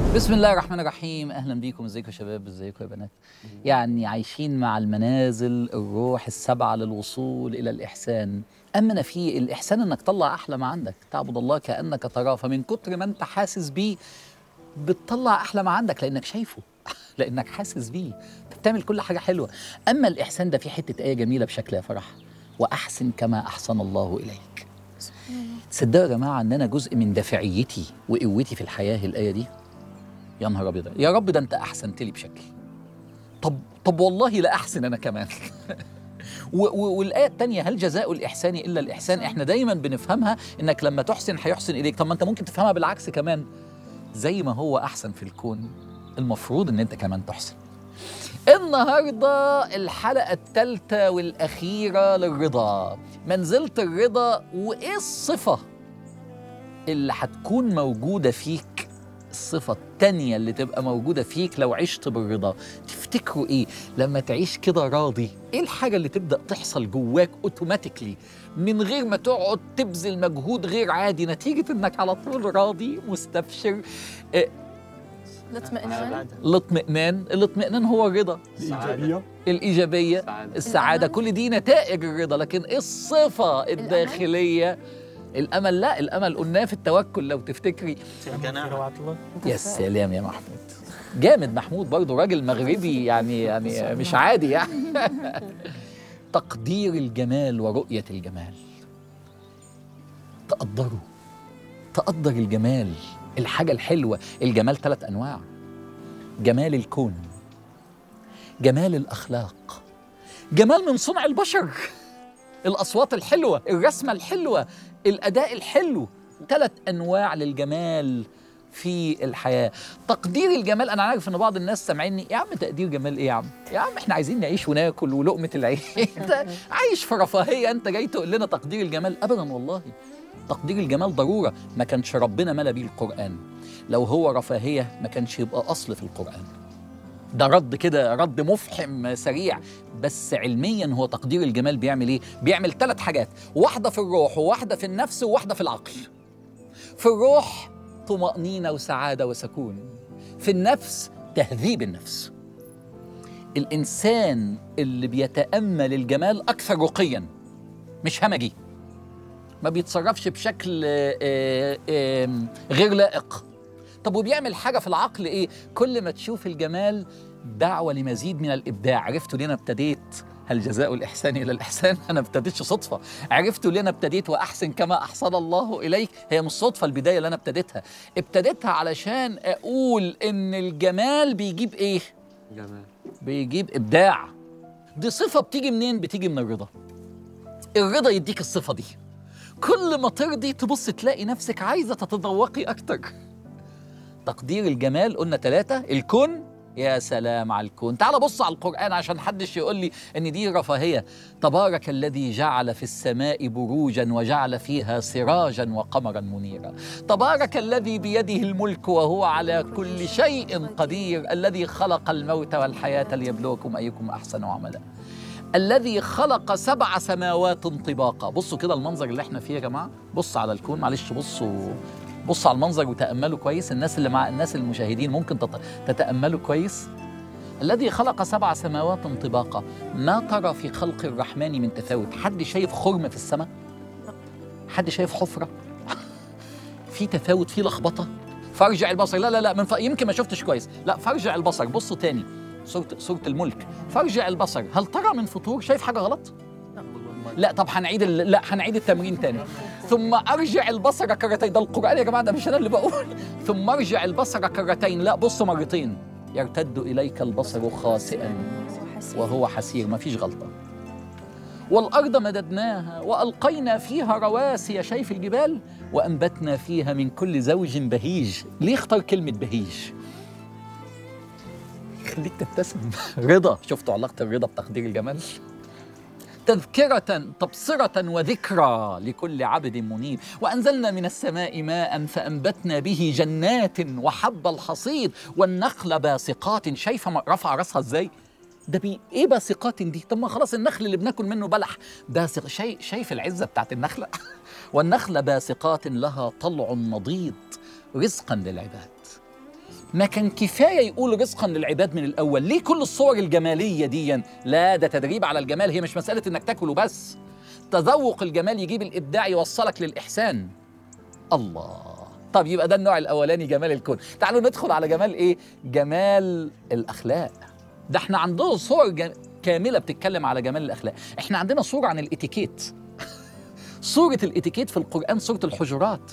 بسم الله الرحمن الرحيم اهلا بيكم ازيكم يا شباب ازيكم يا بنات يعني عايشين مع المنازل الروح السبعه للوصول الى الاحسان امن في الاحسان انك تطلع احلى ما عندك تعبد الله كانك تراه فمن كتر ما انت حاسس بيه بتطلع احلى ما عندك لانك شايفه لانك حاسس بيه انت بتعمل كل حاجه حلوه اما الاحسان ده في حته ايه جميله بشكل يا فرح واحسن كما احسن الله اليك تصدقوا يا جماعه ان انا جزء من دافعيتي وقوتي في الحياه الايه دي يا نهار ابيض يا رب ده انت احسنت لي بشكل طب طب والله لا احسن انا كمان و- و- والايه الثانيه هل جزاء الاحسان الا الاحسان احنا دايما بنفهمها انك لما تحسن هيحسن اليك طب ما انت ممكن تفهمها بالعكس كمان زي ما هو احسن في الكون المفروض ان انت كمان تحسن النهارده الحلقه الثالثه والاخيره للرضا منزله الرضا وايه الصفه اللي هتكون موجوده فيك الصفة التانية اللي تبقى موجودة فيك لو عشت بالرضا تفتكروا ايه لما تعيش كده راضي ايه الحاجة اللي تبدأ تحصل جواك اوتوماتيكلي من غير ما تقعد تبذل مجهود غير عادي نتيجة انك على طول راضي مستبشر إيه، الاطمئنان الاطمئنان الاطمئنان هو الرضا الإيجابية الإيجابية السعادة. السعادة الأمل. كل دي نتائج الرضا لكن إيه الصفة الداخلية الأمل لا الأمل قلناه في التوكل لو تفتكري روعة الله يا سلام يا محمود جامد محمود برضه راجل مغربي يعني يعني مش عادي يعني تقدير الجمال ورؤية الجمال تقدره تقدر الجمال الحاجة الحلوة الجمال ثلاث أنواع جمال الكون جمال الأخلاق جمال من صنع البشر الأصوات الحلوة الرسمة الحلوة الأداء الحلو ثلاث أنواع للجمال في الحياة تقدير الجمال أنا عارف إن بعض الناس سامعيني يا عم تقدير جمال إيه يا عم يا عم إحنا عايزين نعيش وناكل ولقمة العيش أنت عايش في رفاهية أنت جاي تقول لنا تقدير الجمال أبدا والله تقدير الجمال ضرورة ما كانش ربنا ملا بيه القرآن لو هو رفاهية ما كانش يبقى أصل في القرآن ده رد كده رد مفحم سريع بس علميا هو تقدير الجمال بيعمل ايه بيعمل ثلاث حاجات واحده في الروح وواحده في النفس وواحده في العقل في الروح طمأنينة وسعادة وسكون في النفس تهذيب النفس الإنسان اللي بيتأمل الجمال أكثر رقيا مش همجي ما بيتصرفش بشكل آه، آه، آه، غير لائق طب وبيعمل حاجة في العقل إيه؟ كل ما تشوف الجمال دعوة لمزيد من الإبداع عرفتوا ليه أنا ابتديت هل جزاء الإحسان إلى الإحسان؟ أنا ابتديتش صدفة عرفتوا ليه أنا ابتديت وأحسن كما أحسن الله إليك؟ هي مش صدفة البداية اللي أنا ابتديتها ابتديتها علشان أقول إن الجمال بيجيب إيه؟ جمال بيجيب إبداع دي صفة بتيجي منين؟ بتيجي من الرضا الرضا يديك الصفة دي كل ما ترضي تبص تلاقي نفسك عايزة تتذوقي أكتر تقدير الجمال قلنا ثلاثة الكون يا سلام على الكون تعال بص على القرآن عشان حدش يقول لي إن دي رفاهية تبارك الذي جعل في السماء بروجا وجعل فيها سراجا وقمرا منيرا تبارك الذي بيده الملك وهو على كل شيء قدير الذي خلق الموت والحياة ليبلوكم أيكم أحسن عملا الذي خلق سبع سماوات طباقا بصوا كده المنظر اللي احنا فيه يا جماعه بص على الكون معلش بصوا بصوا على المنظر وتاملوا كويس الناس اللي مع الناس المشاهدين ممكن تت- تتاملوا كويس الذي خلق سبع سماوات طباقا ما ترى في خلق الرحمن من تفاوت حد شايف خرم في السماء حد شايف حفره في تفاوت في لخبطه فارجع البصر لا لا لا من ف... يمكن ما شفتش كويس لا فارجع البصر بص تاني سورة سورة الملك فارجع البصر هل ترى من فطور شايف حاجة غلط؟ لا طب هنعيد ال... لا هنعيد التمرين تاني ثم ارجع البصر كرتين ده القرآن يا جماعة ده مش أنا اللي بقول ثم ارجع البصر كرتين لا بص مرتين يرتد إليك البصر خاسئا وهو حسير ما فيش غلطة والأرض مددناها وألقينا فيها رواسي شايف الجبال وأنبتنا فيها من كل زوج بهيج ليه اختار كلمة بهيج خليك تبتسم رضا شفتوا علاقة الرضا بتقدير الجمال تذكرة تبصرة وذكرى لكل عبد منيب وأنزلنا من السماء ماء فأنبتنا به جنات وحب الحصيد والنخل باسقات شايفة م- رفع راسها ازاي ده بي ايه باسقات دي طب ما خلاص النخل اللي بناكل منه بلح باسق شاي شايف العزة بتاعت النخلة والنخل باسقات لها طلع نضيد رزقا للعباد ما كان كفايه يقول رزقا للعباد من الاول ليه كل الصور الجماليه دي لا ده تدريب على الجمال هي مش مساله انك تاكل وبس تذوق الجمال يجيب الابداع يوصلك للاحسان الله طب يبقى ده النوع الاولاني جمال الكون تعالوا ندخل على جمال ايه جمال الاخلاق ده احنا عندنا صور جم... كامله بتتكلم على جمال الاخلاق احنا عندنا صوره عن الاتيكيت صوره الاتيكيت في القران سوره الحجرات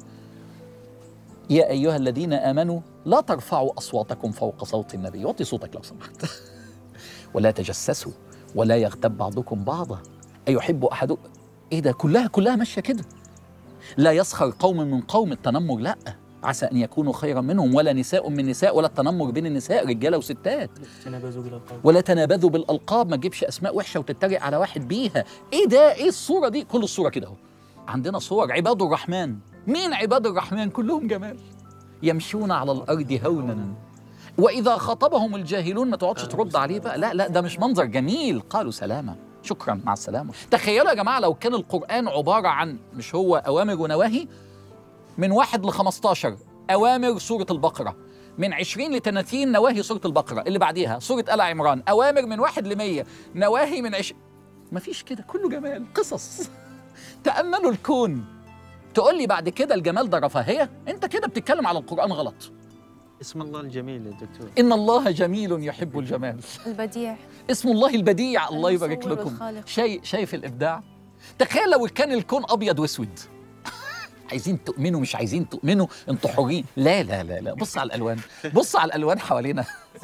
يا ايها الذين امنوا لا ترفعوا اصواتكم فوق صوت النبي وطي صوتك لو سمحت ولا تجسسوا ولا يغتب بعضكم بعضا ايحب احد ايه ده كلها كلها ماشيه كده لا يسخر قوم من قوم التنمر لا عسى ان يكونوا خيرا منهم ولا نساء من نساء ولا التنمر بين النساء رجاله وستات تنابزوا بالألقاب ولا تنابذوا بالالقاب ما تجيبش اسماء وحشه وتتريق على واحد بيها ايه ده ايه الصوره دي كل الصوره كده اهو عندنا صور عباد الرحمن مين عباد الرحمن كلهم جمال يمشون على الارض هونا واذا خاطبهم الجاهلون ما تقعدش ترد عليه بقى لا لا ده مش منظر جميل قالوا سلاما شكرا مع السلامه تخيلوا يا جماعه لو كان القران عباره عن مش هو اوامر ونواهي من واحد ل 15 اوامر سوره البقره من 20 ل 30 نواهي سوره البقره اللي بعديها سوره ال عمران اوامر من واحد ل 100 نواهي من 20 مفيش كده كله جمال قصص تاملوا الكون تقول لي بعد كده الجمال ده رفاهيه انت كده بتتكلم على القران غلط اسم الله الجميل يا دكتور ان الله جميل يحب الجمال البديع اسم الله البديع الله يبارك المصور لكم والخالق. شايف شايف الابداع تخيل لو كان الكون ابيض واسود عايزين تؤمنوا مش عايزين تؤمنوا انتوا حرين لا لا لا لا بص على الالوان بص على الالوان حوالينا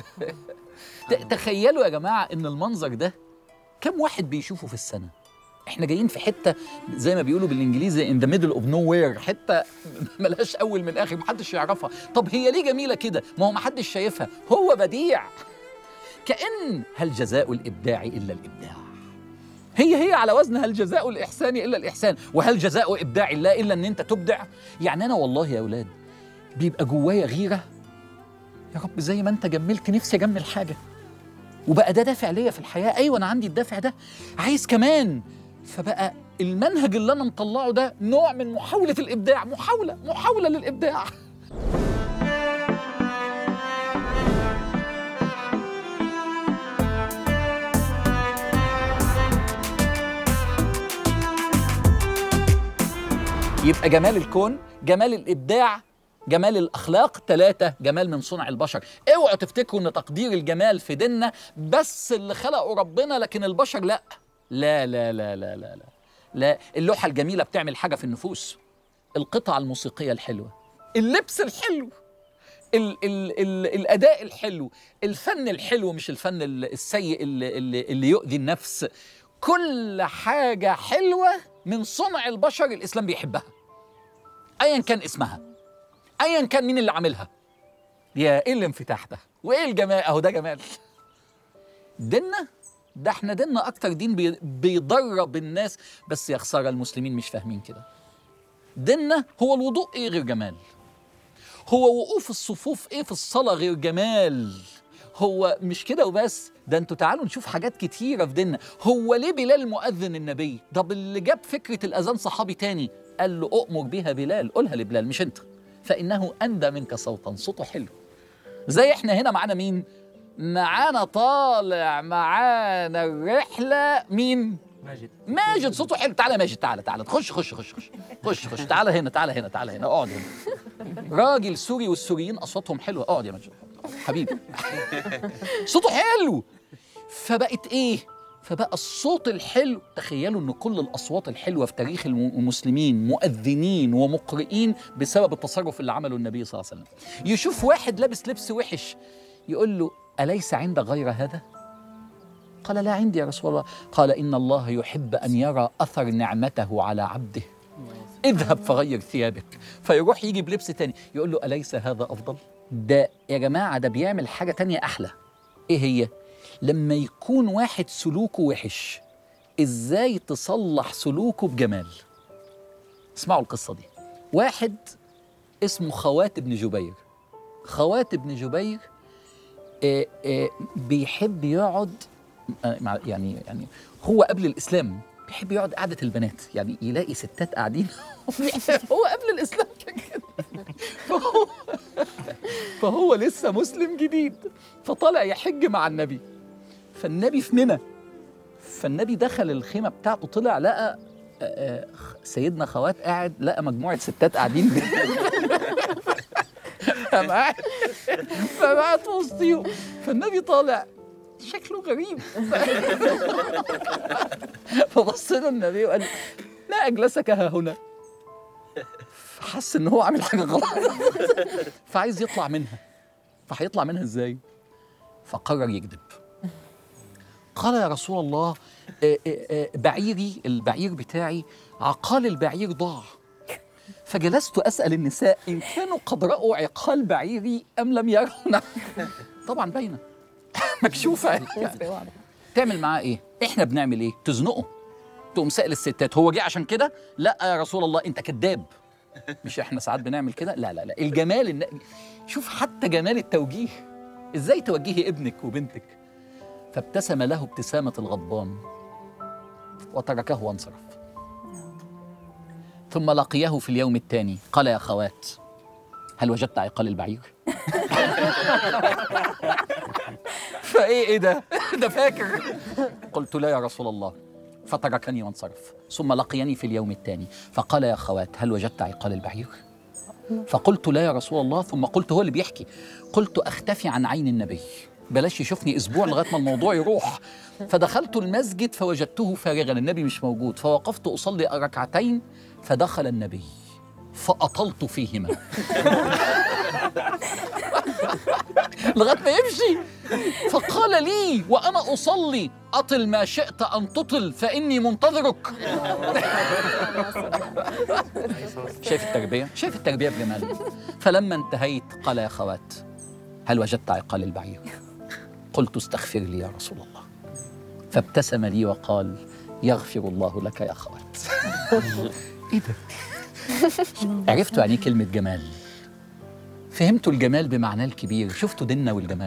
ت- تخيلوا يا جماعه ان المنظر ده كم واحد بيشوفه في السنه احنا جايين في حته زي ما بيقولوا بالانجليزي ان ذا ميدل اوف نو وير حته ملهاش اول من اخر محدش يعرفها طب هي ليه جميله كده ما هو محدش شايفها هو بديع كأن هل جزاء الإبداع إلا الإبداع هي هي على وزن هل جزاء الإحسان إلا الإحسان وهل جزاء إبداع الله إلا أن أنت تبدع يعني أنا والله يا أولاد بيبقى جوايا غيرة يا رب زي ما أنت جملت نفسي أجمل حاجة وبقى ده دافع ليا في الحياة أيوة أنا عندي الدافع ده عايز كمان فبقى المنهج اللي أنا مطلعه ده نوع من محاولة الإبداع محاولة محاولة للإبداع يبقى جمال الكون جمال الابداع جمال الاخلاق ثلاثه جمال من صنع البشر اوعوا تفتكروا ان تقدير الجمال في ديننا بس اللي خلقه ربنا لكن البشر لا لا لا لا لا لا لا, لا. اللوحه الجميله بتعمل حاجه في النفوس القطعه الموسيقيه الحلوه اللبس الحلو ال ال ال الاداء الحلو الفن الحلو مش الفن ال- السيء اللي, اللي, اللي يؤذي النفس كل حاجه حلوه من صنع البشر الاسلام بيحبها ايا كان اسمها ايا كان مين اللي عاملها يا ايه الانفتاح ده وايه الجمال اهو ده جمال ديننا ده احنا ديننا اكتر دين بي- بيدرب الناس بس يا خساره المسلمين مش فاهمين كده ديننا هو الوضوء ايه غير جمال هو وقوف الصفوف ايه في الصلاه غير جمال هو مش كده وبس ده انتوا تعالوا نشوف حاجات كتيرة في ديننا هو ليه بلال مؤذن النبي طب اللي جاب فكرة الأذان صحابي تاني قال له أؤمر بها بلال قولها لبلال مش أنت فإنه أندى منك صوتا صوته حلو زي احنا هنا معانا مين معانا طالع معانا الرحلة مين ماجد ماجد صوته حلو تعالى يا ماجد تعالى تعالى خش خش خش خش خش خش تعالى هنا تعالى هنا تعالى هنا اقعد هنا راجل سوري والسوريين اصواتهم حلوه اقعد يا ماجد حبيبي صوته حلو فبقت ايه فبقى الصوت الحلو تخيلوا ان كل الاصوات الحلوه في تاريخ الم- المسلمين مؤذنين ومقرئين بسبب التصرف اللي عمله النبي صلى الله عليه وسلم يشوف واحد لابس لبس وحش يقول له اليس عندك غير هذا قال لا عندي يا رسول الله قال إن الله يحب أن يرى أثر نعمته على عبده اذهب فغير ثيابك فيروح يجي بلبس تاني يقول له أليس هذا أفضل ده يا جماعة ده بيعمل حاجة تانية أحلى إيه هي لما يكون واحد سلوكه وحش إزاي تصلح سلوكه بجمال اسمعوا القصة دي واحد اسمه خوات بن جبير خوات بن جبير آه، آه، بيحب يقعد آه، مع- يعني يعني هو قبل الاسلام بيحب يقعد قعده البنات يعني يلاقي ستات قاعدين هو قبل الاسلام كان كده فهو, فهو لسه مسلم جديد فطالع يحج مع النبي فالنبي في منى فالنبي دخل الخيمه بتاعته طلع لقى آه، آه، سيدنا خوات قاعد لقى مجموعه ستات قاعدين فقام قاعد فقام قاعد في وسطيهم فالنبي طالع شكله غريب فبص له النبي وقال لا اجلسك ها هنا فحس ان هو عامل حاجه غلط فعايز يطلع منها فهيطلع منها ازاي فقرر يكذب قال يا رسول الله آه، آه، آه، بعيري البعير بتاعي عقال البعير ضاع فجلست اسال النساء ان كانوا قد راوا عقال بعيري ام لم يروا نعم. طبعا باينه مكشوفه تعمل معاه ايه احنا بنعمل ايه تزنقه تقوم سائل الستات هو جه عشان كده لا يا رسول الله انت كذاب مش احنا ساعات بنعمل كده لا لا لا الجمال الن... شوف حتى جمال التوجيه ازاي توجهي ابنك وبنتك فابتسم له ابتسامة الغضبان وتركه وانصرف ثم لقيه في اليوم الثاني قال يا خوات هل وجدت عقال البعير؟ فايه ايه ده؟ ده فاكر قلت لا يا رسول الله فتركني وانصرف ثم لقيني في اليوم الثاني فقال يا خوات هل وجدت عقال البعير؟ فقلت لا يا رسول الله ثم قلت هو اللي بيحكي قلت اختفي عن عين النبي بلاش يشوفني اسبوع لغايه ما الموضوع يروح فدخلت المسجد فوجدته فارغا النبي مش موجود فوقفت اصلي ركعتين فدخل النبي فاطلت فيهما لغايه ما يمشي فقال لي وانا اصلي اطل ما شئت ان تطل فاني منتظرك شايف التربيه شايف التربيه بجمال فلما انتهيت قال يا خوات هل وجدت عقال البعير قلت استغفر لي يا رسول الله فابتسم لي وقال يغفر الله لك يا خوات ايه ده عرفتوا يعني إيه كلمه جمال فهمتوا الجمال بمعناه الكبير شفتوا ديننا والجمال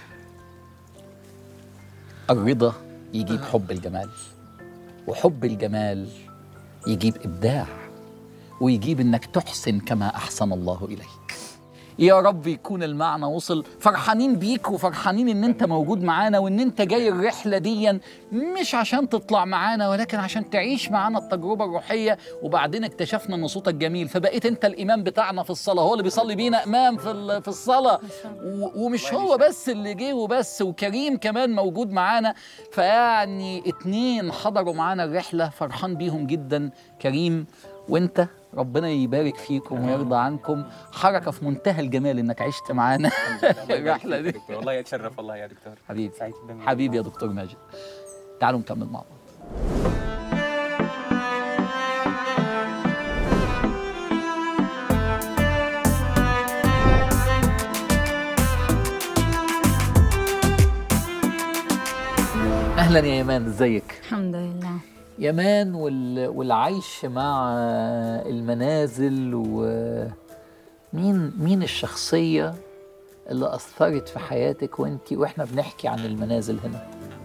الرضا يجيب حب الجمال وحب الجمال يجيب ابداع ويجيب انك تحسن كما احسن الله اليك يا رب يكون المعنى وصل فرحانين بيك وفرحانين ان انت موجود معانا وان انت جاي الرحله دي مش عشان تطلع معانا ولكن عشان تعيش معانا التجربه الروحيه وبعدين اكتشفنا ان صوتك جميل فبقيت انت الامام بتاعنا في الصلاه هو اللي بيصلي بينا امام في ال- في الصلاه و- ومش هو بس اللي جه وبس وكريم كمان موجود معانا فيعني اتنين حضروا معانا الرحله فرحان بيهم جدا كريم وانت ربنا يبارك فيكم ويرضى عنكم حركه في منتهى الجمال انك عشت معانا الرحله دي دكتور والله يتشرف والله يا دكتور حبيبي سعيد جدا بيك. حبيبي يا دكتور ماجد تعالوا نكمل مع بعض اهلا يا يمان ازيك الحمد لله يمان وال... والعيش مع المنازل ومين مين الشخصية اللي أثرت في حياتك وانتي واحنا بنحكي عن المنازل هنا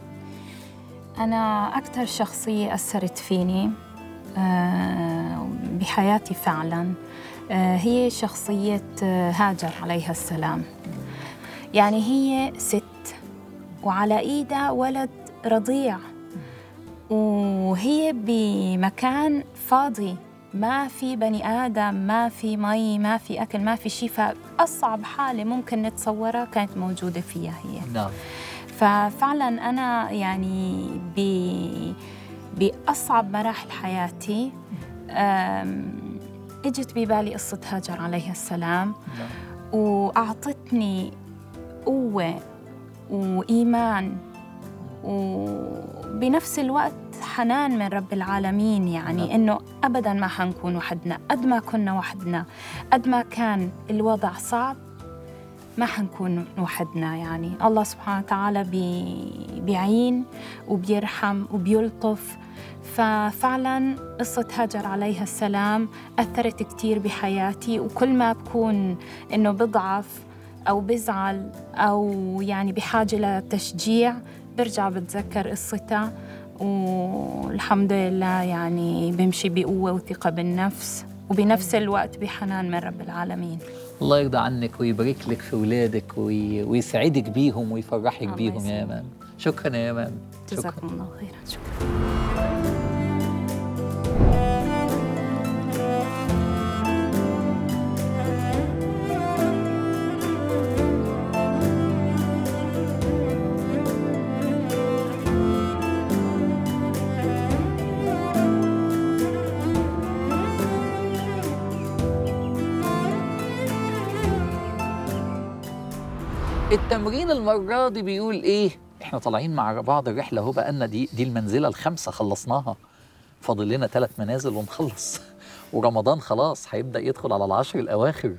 أنا أكثر شخصية أثرت فيني آه، بحياتي فعلا آه، هي شخصية آه، هاجر عليها السلام يعني هي ست وعلى إيدها ولد رضيع وهي بمكان فاضي ما في بني آدم ما في مي ما في أكل ما في شيء فأصعب حالة ممكن نتصورها كانت موجودة فيها هي نعم ففعلا انا يعني ب باصعب مراحل حياتي أم، اجت ببالي قصه هاجر عليها السلام نعم واعطتني قوه وايمان وبنفس الوقت حنان من رب العالمين يعني نعم. انه ابدا ما حنكون وحدنا قد ما كنا وحدنا قد ما كان الوضع صعب ما حنكون وحدنا يعني الله سبحانه وتعالى بي بيعين وبيرحم وبيلطف ففعلا قصة هاجر عليها السلام أثرت كتير بحياتي وكل ما بكون إنه بضعف أو بزعل أو يعني بحاجة لتشجيع برجع بتذكر قصتها والحمد لله يعني بمشي بقوة وثقة بالنفس وبنفس الوقت بحنان من رب العالمين الله يرضى عنك ويبارك لك في ولادك وي... ويسعدك بيهم ويفرحك الله بيهم يا يسلمك. إمام شكرا يا إمام شكرا جزاكم الله خيرا شكرا التمرين المرة دي بيقول إيه؟ إحنا طالعين مع بعض الرحلة أهو بقالنا دي دي المنزلة الخامسة خلصناها فاضل لنا ثلاث منازل ونخلص ورمضان خلاص هيبدأ يدخل على العشر الأواخر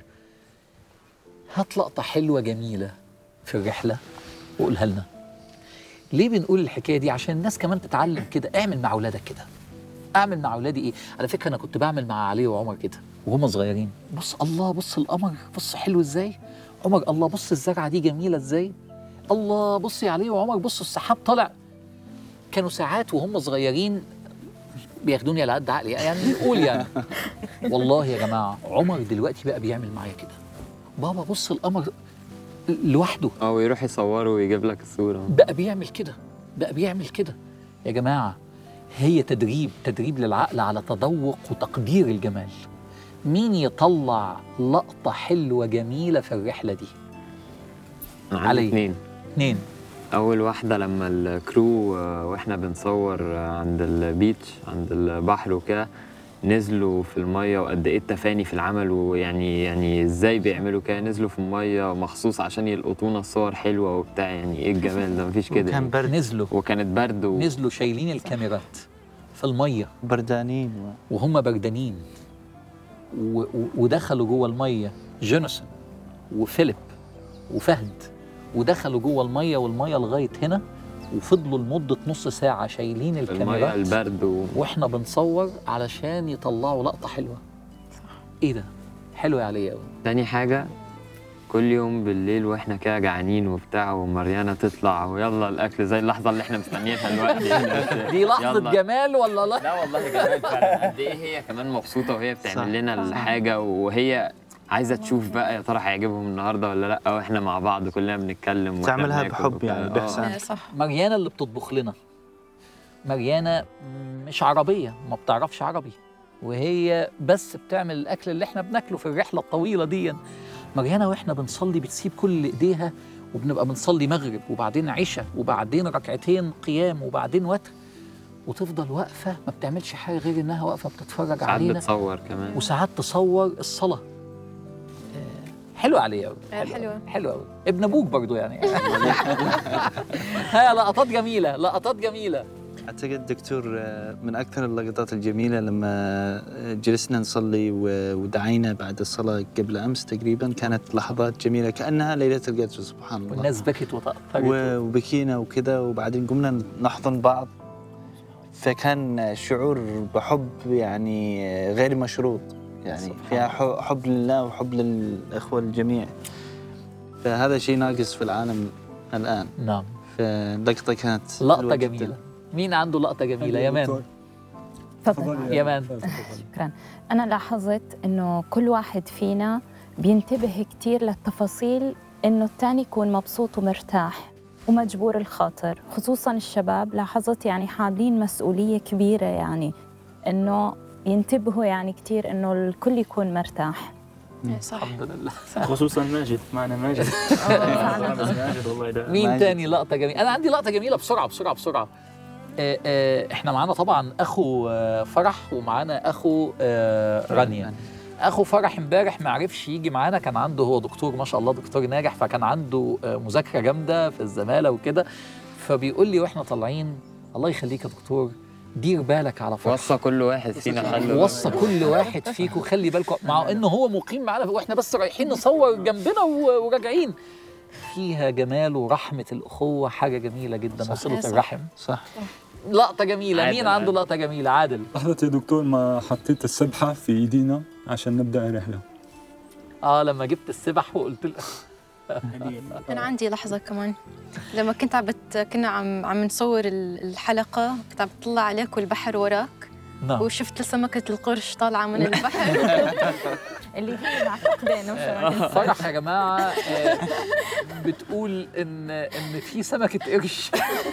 هات لقطة حلوة جميلة في الرحلة وقولها لنا ليه بنقول الحكاية دي؟ عشان الناس كمان تتعلم كده اعمل مع أولادك كده اعمل مع اولادي ايه على فكره انا كنت بعمل مع علي وعمر كده وهم صغيرين بص الله بص القمر بص حلو ازاي عمر الله بص الزرعه دي جميله ازاي الله بص يا علي وعمر بصوا السحاب طالع كانوا ساعات وهم صغيرين بياخدوني على قد عقلي يعني قول يعني والله يا جماعه عمر دلوقتي بقى بيعمل معايا كده بابا بص القمر لوحده او يروح يصوره ويجيب لك الصوره بقى بيعمل كده بقى بيعمل كده يا جماعة هي تدريب تدريب للعقل على تذوق وتقدير الجمال مين يطلع لقطة حلوة جميلة في الرحلة دي أنا علي. عندي اتنين اتنين اول واحده لما الكرو آه، واحنا بنصور آه، عند البيتش عند البحر وكده نزلوا في الميه وقد ايه التفاني في العمل ويعني يعني ازاي بيعملوا كده نزلوا في الميه مخصوص عشان يلقطونا الصور حلوه وبتاع يعني ايه الجمال ده مفيش كده كان يعني. برد نزلوا وكانت برد و... نزلوا شايلين الكاميرات في المية بردانين و... وهم بردانين و- و- ودخلوا جوه المية جونسون وفيليب وفهد ودخلوا جوه المية والمية لغاية هنا وفضلوا لمدة نص ساعة شايلين الميه الكاميرات البرد و... واحنا بنصور علشان يطلعوا لقطه حلوه ايه ده حلو يا علي قوي تاني حاجة كل يوم بالليل واحنا كده جعانين وبتاع ومريانة تطلع ويلا الأكل زي اللحظة اللي احنا مستنيينها دلوقتي دي لحظه يلا. جمال ولا لا لا والله جمال فعلا قد ايه هي كمان مبسوطة وهي صح. بتعمل لنا صح. الحاجة وهي عايزة تشوف بقى يا ترى هيعجبهم النهاردة ولا لا واحنا مع بعض كلنا بنتكلم وإحنا تعملها بناكل بحب وبتاع. يعني، آه. بإحسان. صح مريانه اللي بتطبخ لنا مريانه مش عربيه ما بتعرفش عربي وهي بس بتعمل الاكل اللي احنا بناكله في الرحله الطويله دي مريانه واحنا بنصلي بتسيب كل ايديها وبنبقى بنصلي مغرب وبعدين عشاء وبعدين ركعتين قيام وبعدين وتر وتفضل واقفه ما بتعملش حاجه غير انها واقفه بتتفرج ساعات علينا بتصور كمان وساعات تصور الصلاة آه، حلو عليه قوي آه، حلوة. حلو قوي ابن ابوك برضو يعني ها لقطات جميلة لقطات جميلة اعتقد دكتور آه، من اكثر اللقطات الجميله لما آه، جلسنا نصلي و- ودعينا بعد الصلاه قبل امس تقريبا كانت لحظات جميله كانها ليله القدر سبحان الله والناس بكت وتأثرت و- وبكينا وكذا وبعدين قمنا نحضن بعض فكان شعور بحب يعني آه، غير مشروط يعني سبحان فيها ح- حب لله وحب للاخوه الجميع فهذا شيء ناقص في العالم الان نعم فاللقطه كانت لقطة حلوة جداً. جميلة مين عنده لقطة جميلة يمان تفضل يمان شكرا أنا لاحظت إنه كل واحد فينا بينتبه كتير للتفاصيل إنه التاني يكون مبسوط ومرتاح ومجبور الخاطر خصوصا الشباب لاحظت يعني حاملين مسؤولية كبيرة يعني إنه ينتبهوا يعني كتير إنه الكل يكون مرتاح صح الحمد لله خصوصا ماجد معنا ماجد فعلاً. ماجد والله ده مين ماجد. تاني لقطة جميلة أنا عندي لقطة جميلة بسرعة بسرعة بسرعة آه، آه، احنا معانا طبعا اخو آه، فرح ومعانا اخو آه، رانيا اخو فرح امبارح ما عرفش يجي معانا كان عنده هو دكتور ما شاء الله دكتور ناجح فكان عنده آه، مذاكره جامده في الزماله وكده فبيقول لي واحنا طالعين الله يخليك يا دكتور دير بالك على فرح وصى كل واحد فينا خلي وصى كل واحد فيكم خلي بالكم مع انه هو مقيم معانا واحنا بس رايحين نصور جنبنا و- وراجعين فيها جمال ورحمه الاخوه حاجه جميله جدا صح. وصله صح. الرحم صح لقطه جميله عادل، مين عنده عادل. لقطه جميله عادل لحظة يا دكتور ما حطيت السبحة في ايدينا عشان نبدأ الرحلة اه لما جبت السبح وقلت له انا عندي لحظه كمان لما كنت عم بت... كنا عم عم نصور ال- الحلقه كنت عم بتطلع عليك والبحر وراك نعم وشفت سمكة القرش طالعة من البحر اللي هي مع فقدانه وسمكة فرح يا جماعه آه، بتقول ان ان في سمكه قرش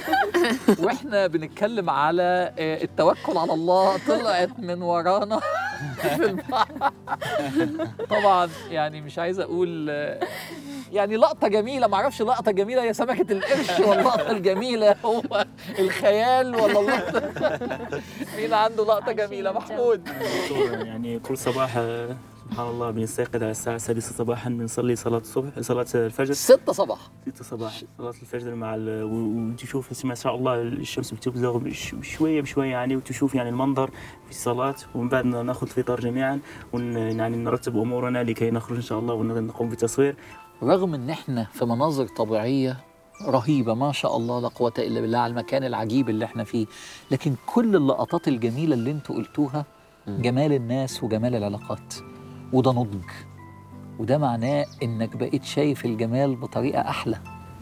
واحنا بنتكلم على آه، التوكل على الله طلعت من ورانا في البحر طبعا يعني مش عايز اقول آه، يعني لقطه جميله معرفش لقطه جميله هي سمكه القرش ولا اللقطه الجميله هو الخيال ولا اللقطه مين عنده لقطه جميله محمود يعني كل صباح آه، سبحان الله بنستيقظ على الساعة السادسة صباحا بنصلي صلاة الصبح صلاة الفجر ستة صباح ستة صباح صلاة الفجر مع ال... و- وتشوف ما شاء الله الشمس بتبزغ بش- بشوية بشوية يعني وتشوف يعني المنظر في الصلاة ومن بعد ناخذ الفطار جميعا ون يعني نرتب أمورنا لكي نخرج إن شاء الله ونقوم بالتصوير رغم ان احنا في مناظر طبيعيه رهيبه ما شاء الله لا قوه الا بالله على المكان العجيب اللي احنا فيه لكن كل اللقطات الجميله اللي انتوا قلتوها جمال الناس وجمال العلاقات وده نضج وده معناه انك بقيت شايف الجمال بطريقه احلى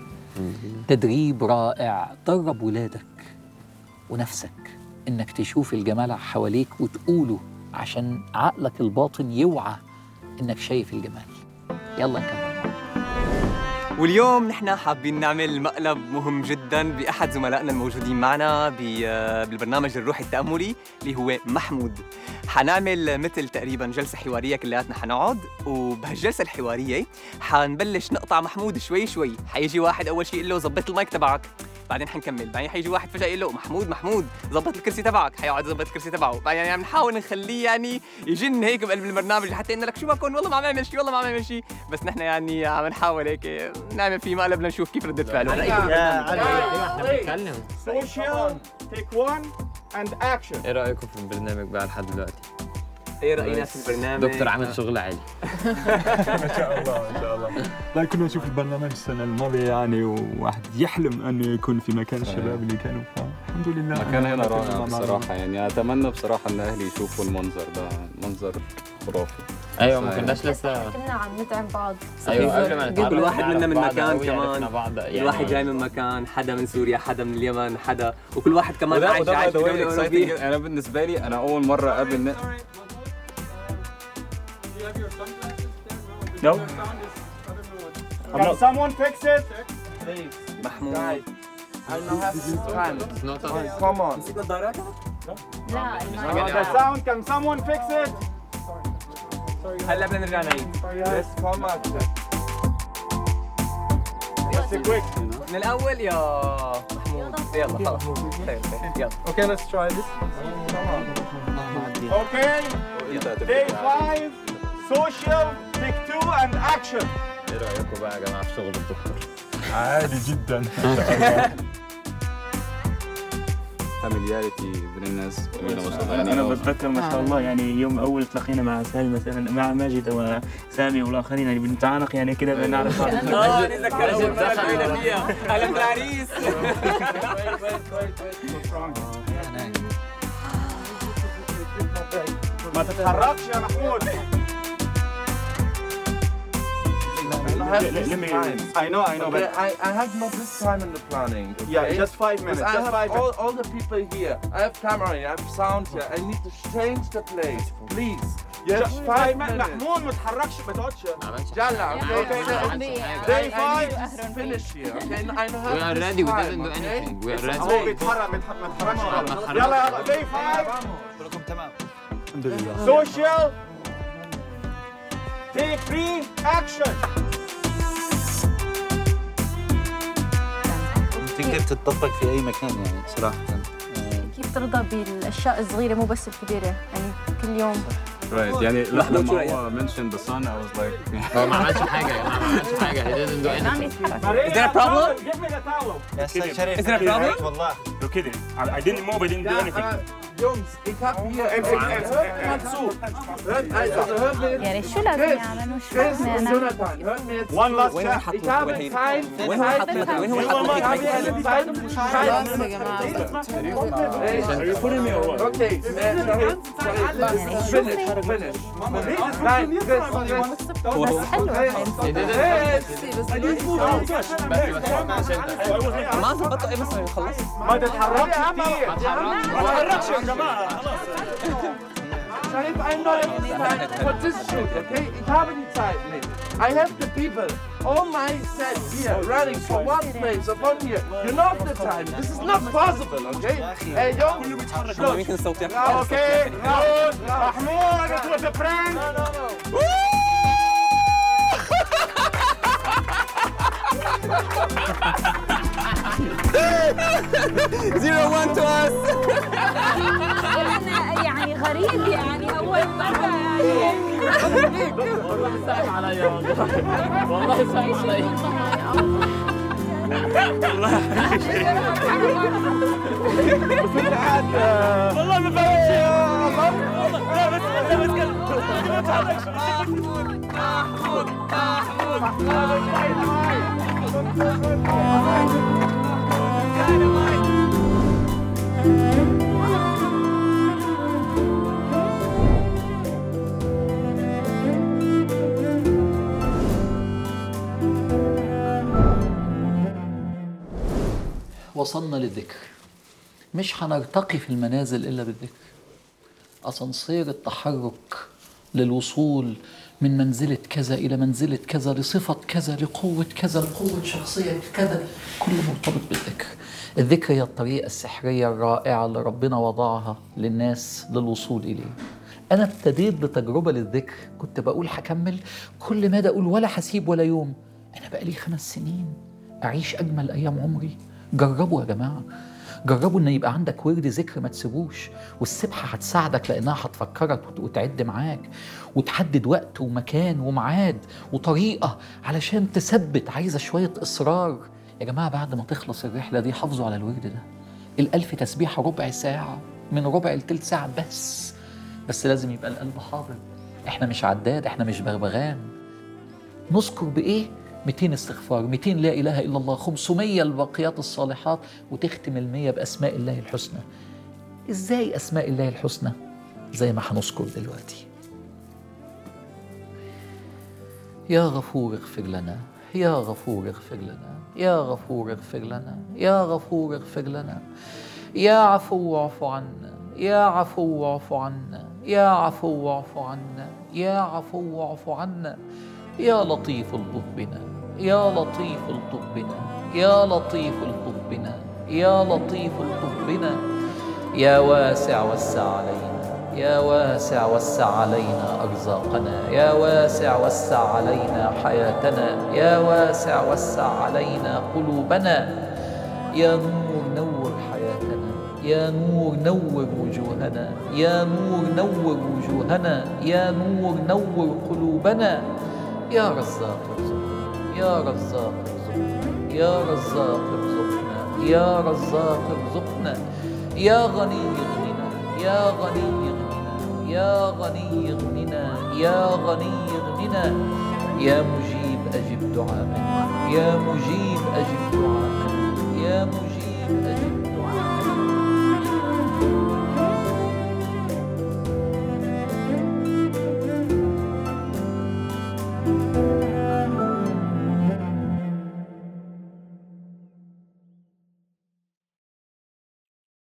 تدريب رائع درب ولادك ونفسك انك تشوف الجمال حواليك وتقوله عشان عقلك الباطن يوعى انك شايف الجمال يلا نكمل واليوم نحن حابين نعمل مقلب مهم جدا باحد زملائنا الموجودين معنا ب- بالبرنامج الروحي التاملي اللي هو محمود حنعمل مثل تقريبا جلسه حواريه كلياتنا حنقعد وبهالجلسه الحواريه حنبلش نقطع محمود شوي شوي حيجي واحد اول شيء يقول له زبط المايك تبعك بعدين حنكمل بعدين حيجي واحد فجاه يقول له محمود محمود زبط الكرسي تبعك حيقعد يظبط الكرسي تبعه بعدين يعني عم نحاول نخليه يعني يجن هيك بقلب البرنامج حتى انه لك شو بكون والله ما عم يعمل شيء والله ما عم يعمل شيء بس نحن يعني عم نحاول هيك نعمل فيه مقلب لنشوف كيف ردة فعله بنتكلم Social, take one, and action. ايه رايكم في البرنامج بقى لحد دلوقتي؟ ايه راينا في البرنامج دكتور عامل شغل عالي ما شاء الله ما شاء الله لا كنا نشوف البرنامج السنة الماضية يعني وواحد يحلم أنه يكون في مكان الشباب اللي كانوا الحمد لله مكان هنا أنا رائع مع- بصراحة يعني أتمنى بصراحة إن أهلي يشوفوا المنظر ده منظر خرافي ايوه ما كناش لسه كنا عم ندعم بعض ايوه قبل ما كل نتعرف واحد منا من نعرف مكان بعض أوي، كمان. عرفنا بعض يعني الواحد جاي من مكان حدا من سوريا حدا من اليمن حدا وكل واحد كمان وده عايش وده عايش by the في way دولة exciting أوروبية جداً. أنا بالنسبة لي أنا أول مرة أقابل ن- No? Can someone fix it? محمود Come on. لا The sound, can someone fix it? هلا بدنا نرجع نعيد Yes, come on. That's quick. من الاول يا محمود يلا خلاص طيب، طيب، يلا Okay, let's try this. Okay, day five, social, take two, and action. ايه رايكم بقى يا جماعه في شغل الدكتور؟ عادي جدا ما شاء الله familiarity بين الناس جميلة ما شاء الله أنا يعني أنا أنا- بتذكر ما شاء الله يعني يوم أول تلاقينا مع سامي مثلا مع ماجد وسامي والآخرين يعني بنتعانق يعني كده بنعرف بعض اه نتذكر اول مرة لقينا فيها اهلا بالعريس ما تتحركش يا محمود. let me I know, I know, but I, I have not this time in the planning. yeah, okay? just five minutes. Because I Just have five all, minutes. all the people here. I have camera here, I have sound here. I need to change the place. Please. Yes, Just five five minutes. minutes. محمود ما تتحركش ما تقعدش. Jalla, okay? Day I, I five. need to finish here, okay? I have We are this ready, we time, didn't do okay? anything. We are ready. هو بيتحرك بيتحرك ما تتحركش خالص. تتحركش. يلا يلا day five. كلكم تمام الحمد لله Social. Take three. Action. تقدر تطبق في اي مكان يعني صراحه آه، كيف ترضى بالاشياء الصغيره مو بس الكبيره يعني كل يوم right يعني لما هو mentioned the sun I was like هو ما عملش حاجه يا جماعه ما عملش حاجه he didn't do anything Is there a problem? Give me the towel. يا استاذ شريف Is there a problem? والله كده I didn't move I didn't do anything Jungs, ich hab hier. Hört mal zu. Hört, also, hört mir jetzt. يعني شو لازم يعملوا مش Chris فاهمة und أنا Jonathan, hört mir jetzt One last وين shot. حط Ich habe وين Zeit, وين هو Zeit, حط وين هو وين حط ما ich habe keine Zeit, um zu schreiben. يا جماعه Are you putting me or what? Okay, äh, Sharif, Sharif, finish, finish. Nein, Chris, Chris. بس حلو he didn't ما ظبطوا ايه بس خلص ما تتحركش كتير. ما تتحركش. Sharif, I'm not having time for this shoot, okay? Ich habe die Zeit nicht. I have the people on my set here running from one place upon here. You know the time. This is not possible, okay? Hey, yo, يمكن الصوت يحكي Okay, good. Mahmoud, it was a prank. No, no, no. Zero one to us. أنا يعني غريب يعني أول مرة يعني والله صعب عليا والله والله صعب عليا والله ما فهمت شيء لا بس لا بس وصلنا للذكر مش هنرتقي في المنازل إلا بالذكر أسانسير التحرك للوصول من منزلة كذا إلى منزلة كذا لصفة كذا لقوة كذا لقوة شخصية كذا كله مرتبط بالذكر الذكر هي الطريقة السحرية الرائعة اللي ربنا وضعها للناس للوصول إليه أنا ابتديت بتجربة للذكر كنت بقول هكمل كل مدى أقول ولا هسيب ولا يوم أنا بقالي خمس سنين أعيش أجمل أيام عمري جربوا يا جماعة جربوا ان يبقى عندك ورد ذكر ما تسيبوش والسبحه هتساعدك لانها هتفكرك وت- وتعد معاك وتحدد وقت ومكان وميعاد وطريقه علشان تثبت عايزه شويه اصرار يا جماعه بعد ما تخلص الرحله دي حافظوا على الورد ده الألف تسبيحه ربع ساعه من ربع لتلت ساعه بس بس لازم يبقى القلب حاضر احنا مش عداد احنا مش بغبغان نذكر بايه 200 استغفار 200 لا اله الا الله 500 الباقيات الصالحات وتختم المية باسماء الله الحسنى ازاي اسماء الله الحسنى زي ما هنذكر دلوقتي يا غفور اغفر لنا يا غفور اغفر لنا يا غفور اغفر لنا يا غفور اغفر لنا يا عفو اعف عنا يا عفو اعف عنا يا عفو اعف عنا يا عفو اعف عنا يا لطيف الطف بنا يا لطيف الطف بنا يا لطيف الطف بنا يا لطيف الطف بنا يا واسع وسع علينا يا واسع وسع علينا أرزاقنا يا واسع وسع علينا حياتنا يا واسع وسع علينا قلوبنا يا نور نور حياتنا يا نور نور وجوهنا يا نور نور وجوهنا يا نور نور قلوبنا يا رزاق ارزقنا يا رزاق ارزقنا يا رزاق ارزقنا يا رزاق ارزقنا يا غني اغننا يا غني اغننا يا غني اغننا يا غني اغننا يا مجيب اجب دعاءنا يا مجيب اجب دعاءنا يا مجيب اجب